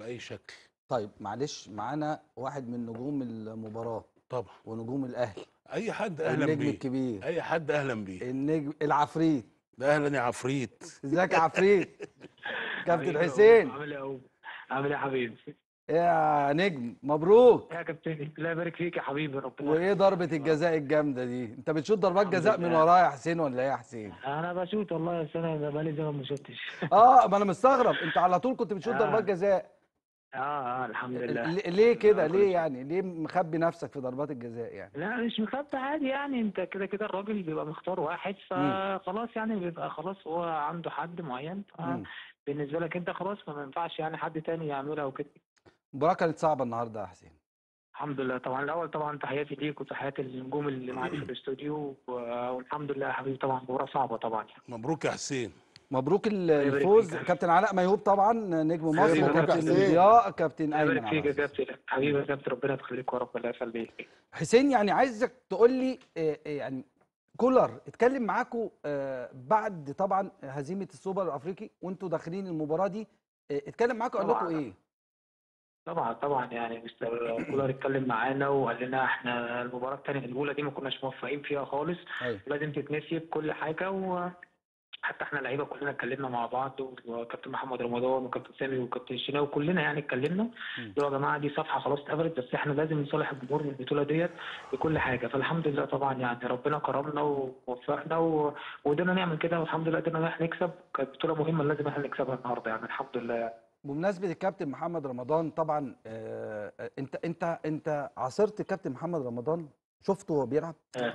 باي شكل طيب معلش معانا واحد من نجوم المباراه طبعا ونجوم الاهلي اي حد اهلا النجم بيه الكبير اي حد اهلا بيه النجم العفريت ده اهلا يا عفريت ازيك يا عفريت كابتن حبيبي يا حسين عامل ايه يا أبو؟ عامل ايه يا حبيبي؟ يا نجم مبروك يا كابتن الله يبارك فيك يا حبيبي ربنا وايه ضربه الجزاء الجامده دي انت بتشوط ضربات الحمد جزاء من لله. ورايا يا حسين ولا ايه يا حسين انا بشوت والله بس انا بقالي زمان ما شفتش اه ما انا مستغرب انت على طول كنت بتشوط آه. ضربات جزاء اه اه الحمد لله ل- ليه كده آه، كل ليه شيء. يعني ليه مخبي نفسك في ضربات الجزاء يعني لا مش مخبي عادي يعني انت كده كده الراجل بيبقى مختار واحد فخلاص يعني بيبقى خلاص هو عنده حد معين مم. بالنسبه لك انت خلاص ما ينفعش يعني حد تاني يعملها وكده المباراه كانت صعبه النهارده يا حسين الحمد لله طبعا الاول طبعا تحياتي ليك وتحياتي للنجوم اللي معاك في الاستوديو و- والحمد لله يا حبيبي طبعا مباراه صعبه طبعا يعني مبروك يا حسين مبروك ال- يبارك الفوز فيك. كابتن علاء ميهوب طبعا نجم مصر حبيبي يا وكابتن كابتن. ضياء كابتن الله ايمن يبارك فيك عبد يا العزيز. كابتن حبيبي يا كابتن ربنا يخليك ورب الله يخليك حسين يعني عايزك تقول لي آه، آه، يعني كولر اتكلم معاكم آه، بعد طبعا هزيمه السوبر الافريقي وانتوا داخلين المباراه دي آه، اتكلم معاكم قال لكم طبعاً. ايه؟ طبعا طبعا يعني مستر كولر اتكلم معانا وقال لنا احنا المباراه الثانيه الاولى دي ما كناش موفقين فيها خالص ايوه لازم تتنسي بكل حاجه وحتى احنا لعيبه كلنا اتكلمنا مع بعض وكابتن محمد رمضان وكابتن سامي وكابتن الشناوي كلنا يعني اتكلمنا مم. قلنا يا جماعه دي صفحه خلاص اتقفلت بس احنا لازم نصالح الجمهور من البطوله ديت بكل حاجه فالحمد لله طبعا يعني ربنا كرمنا ووفقنا و- وقدرنا نعمل كده والحمد لله قدرنا احنا نكسب كانت بطوله مهمه لازم احنا نكسبها النهارده يعني الحمد لله بمناسبه الكابتن محمد رمضان طبعا آه، آه، انت انت انت عاصرت الكابتن محمد رمضان شفته وهو بيلعب؟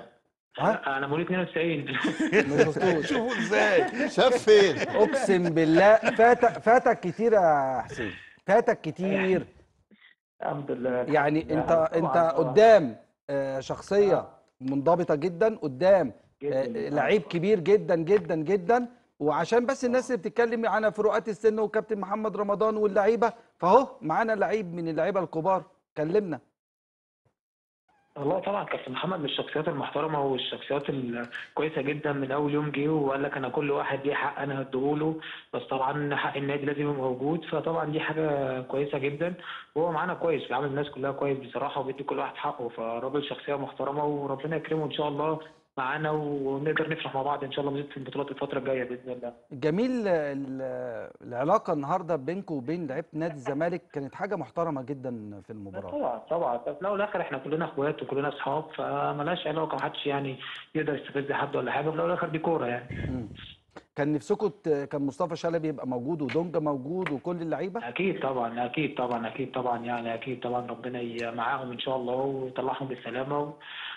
ها؟ انا مواليد 92 ما شفتوش شوفوا ازاي شاف فين اقسم بالله فاتك فاتك كتير يا حسين فاتك كتير الحمد لله يعني لا، انت طبعاً، انت طبعاً. قدام آه، شخصيه منضبطه جدا قدام آه، جداً. لعيب كبير جدا جدا جدا وعشان بس الناس اللي بتتكلم عن فروقات السن وكابتن محمد رمضان واللعيبه فاهو معانا لعيب من اللعيبه الكبار كلمنا والله طبعا كابتن محمد من الشخصيات المحترمه والشخصيات الكويسه جدا من اول يوم جه وقال لك انا كل واحد ليه حق انا هديهوله بس طبعا حق النادي لازم يبقى موجود فطبعا دي حاجه كويسه جدا وهو معانا كويس بيعامل الناس كلها كويس بصراحه وبيدي كل واحد حقه فراجل شخصيه محترمه وربنا يكرمه ان شاء الله معانا ونقدر نفرح مع بعض ان شاء الله مزيد في البطولات الفتره الجايه باذن الله جميل ال- العلاقه النهارده بينكم وبين لعيبه نادي الزمالك كانت حاجه محترمه جدا في المباراه طبعا طبعا في الاول والاخر احنا كلنا اخوات وكلنا اصحاب فملهاش علاقه محدش يعني يقدر يستفز حد ولا حاجه في الاول والاخر دي كوره يعني مم. كان نفسكم ت- كان مصطفى شلبي يبقى موجود ودونجا موجود وكل اللعيبه اكيد طبعا اكيد طبعا اكيد طبعا يعني اكيد طبعا ربنا ي- معاهم ان شاء الله ويطلعهم بالسلامه و...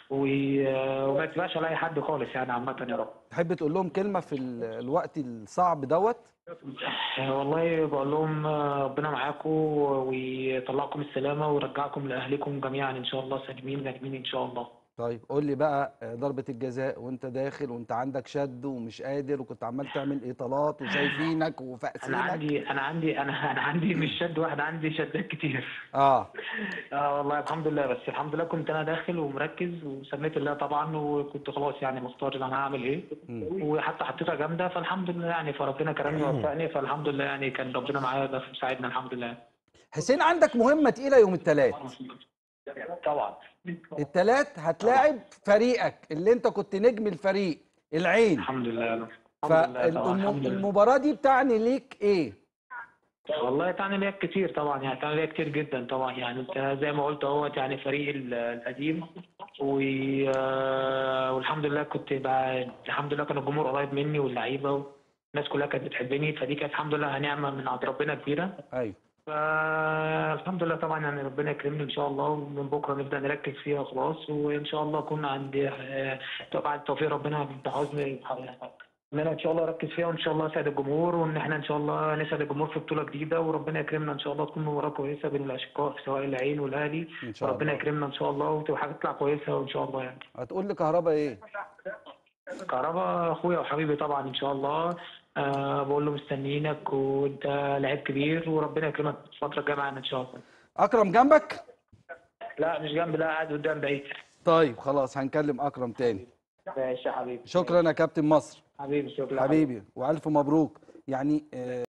و- وما يتبقاش على اي حد خالص يعني عامه يا رب تحب تقول لهم كلمه في ال- الوقت الصعب دوت آه، والله بقول لهم آه، ربنا معاكم ويطلعكم السلامه ويرجعكم لاهلكم جميعا ان شاء الله سالمين غانمين ان شاء الله طيب قول لي بقى آه، ضربه الجزاء وانت داخل وانت عندك شد ومش قادر وكنت عمال تعمل اطالات وشايفينك انا وفاقسينك عندي انا عندي انا انا عندي مش شد واحد عندي شدات كتير اه اه والله الحمد لله بس الحمد لله كنت انا داخل ومركز وسميت الله طبعا وكنت خلاص يعني مختار انا هعمل ايه مم. وحتى حطيتها جامده فالحمد لله يعني فربنا كرمني ووفقني فالحمد لله يعني كان ربنا معايا ده مساعدنا الحمد لله حسين عندك مهمه تقيله يوم الثلاث طبعا الثلاث هتلاعب فريقك اللي انت كنت نجم الفريق العين الحمد لله الحمد لله طبعا الحمد لله فالمباراه دي بتعني ليك ايه والله تعني ليا كتير طبعا يعني تعني ليا كتير جدا طبعا يعني انت زي ما قلت اهوت يعني فريق ال- القديم و... آه، والحمد لله كنت بقى الحمد لله كان الجمهور قريب مني واللعيبه والناس كلها كانت بتحبني فدي كانت الحمد لله نعمه من عند ربنا كبيره ايوه فالحمد لله طبعا يعني ربنا يكرمني ان شاء الله ومن بكره نبدا نركز فيها خلاص وان شاء الله اكون عندي آه، طبعا توفيق ربنا بعوزني ان انا ان شاء الله اركز فيها وان شاء الله اسعد الجمهور وان احنا ان شاء الله نسعد الجمهور في بطوله جديده وربنا يكرمنا ان شاء الله تكون مباراه كويسه بين الاشقاء سواء العين والاهلي ان شاء وربنا الله يكرمنا ان شاء الله وتبقى حاجه تطلع كويسه وان شاء الله يعني هتقول لي كهربا ايه كهربا اخويا وحبيبي طبعا ان شاء الله أه بقول له مستنيينك وانت لعيب كبير وربنا يكرمك الفتره الجايه معانا ان شاء الله اكرم جنبك لا مش جنب لا قاعد قدام بعيد طيب خلاص هنكلم اكرم تاني ماشي يا حبيبي شكرا يا كابتن مصر حبيبي شكرا حبيبي والف مبروك يعني آه،